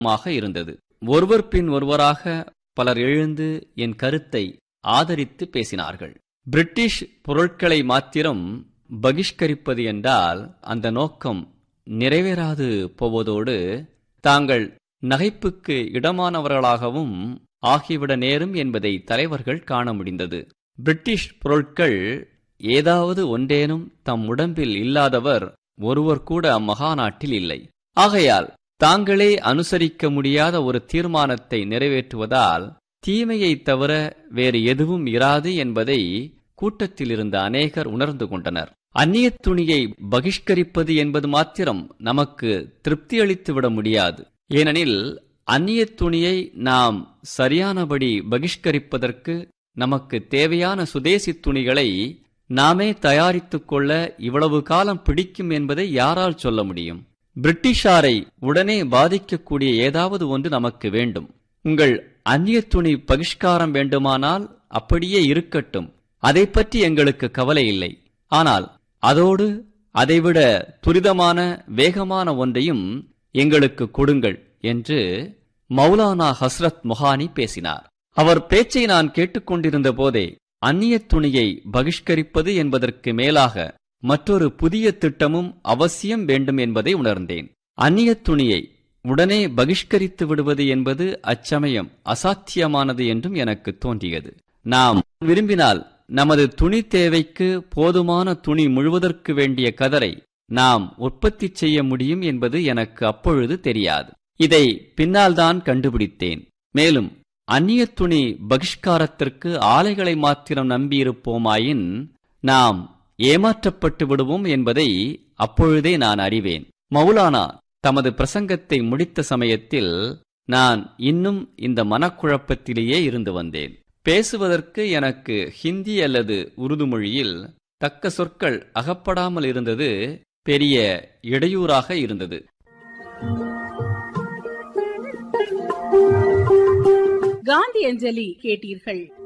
மாக இருந்தது ஒருவர் பின் ஒருவராக பலர் எழுந்து என் கருத்தை ஆதரித்து பேசினார்கள் பிரிட்டிஷ் பொருட்களை மாத்திரம் பகிஷ்கரிப்பது என்றால் அந்த நோக்கம் நிறைவேறாது போவதோடு தாங்கள் நகைப்புக்கு இடமானவர்களாகவும் ஆகிவிட நேரும் என்பதை தலைவர்கள் காண முடிந்தது பிரிட்டிஷ் பொருட்கள் ஏதாவது ஒன்றேனும் தம் உடம்பில் இல்லாதவர் ஒருவர் கூட அம்மகாநாட்டில் இல்லை ஆகையால் தாங்களே அனுசரிக்க முடியாத ஒரு தீர்மானத்தை நிறைவேற்றுவதால் தீமையைத் தவிர வேறு எதுவும் இராது என்பதை கூட்டத்தில் இருந்த அநேகர் உணர்ந்து கொண்டனர் அந்நிய துணியை பகிஷ்கரிப்பது என்பது மாத்திரம் நமக்கு திருப்தி அளித்துவிட முடியாது ஏனெனில் அந்நிய துணியை நாம் சரியானபடி பகிஷ்கரிப்பதற்கு நமக்கு தேவையான சுதேசி துணிகளை நாமே தயாரித்துக் கொள்ள இவ்வளவு காலம் பிடிக்கும் என்பதை யாரால் சொல்ல முடியும் பிரிட்டிஷாரை உடனே பாதிக்கக்கூடிய ஏதாவது ஒன்று நமக்கு வேண்டும் உங்கள் அந்நிய துணி பகிஷ்காரம் வேண்டுமானால் அப்படியே இருக்கட்டும் அதை பற்றி எங்களுக்கு கவலை இல்லை ஆனால் அதோடு அதைவிட துரிதமான வேகமான ஒன்றையும் எங்களுக்கு கொடுங்கள் என்று மௌலானா ஹஸ்ரத் மொஹானி பேசினார் அவர் பேச்சை நான் கேட்டுக்கொண்டிருந்த போதே அந்நிய துணியை பகிஷ்கரிப்பது என்பதற்கு மேலாக மற்றொரு புதிய திட்டமும் அவசியம் வேண்டும் என்பதை உணர்ந்தேன் அந்நிய துணியை உடனே பகிஷ்கரித்து விடுவது என்பது அச்சமயம் அசாத்தியமானது என்றும் எனக்கு தோன்றியது நாம் விரும்பினால் நமது துணி தேவைக்கு போதுமான துணி முழுவதற்கு வேண்டிய கதரை நாம் உற்பத்தி செய்ய முடியும் என்பது எனக்கு அப்பொழுது தெரியாது இதை பின்னால்தான் கண்டுபிடித்தேன் மேலும் அந்நிய துணி பகிஷ்காரத்திற்கு ஆலைகளை மாத்திரம் நம்பியிருப்போமாயின் நாம் ஏமாற்றப்பட்டு விடுவோம் என்பதை அப்பொழுதே நான் அறிவேன் மௌலானா தமது பிரசங்கத்தை முடித்த சமயத்தில் நான் இன்னும் இந்த மனக்குழப்பத்திலேயே இருந்து வந்தேன் பேசுவதற்கு எனக்கு ஹிந்தி அல்லது உருது மொழியில் தக்க சொற்கள் அகப்படாமல் இருந்தது பெரிய இடையூறாக இருந்தது காந்தி அஞ்சலி கேட்டீர்கள்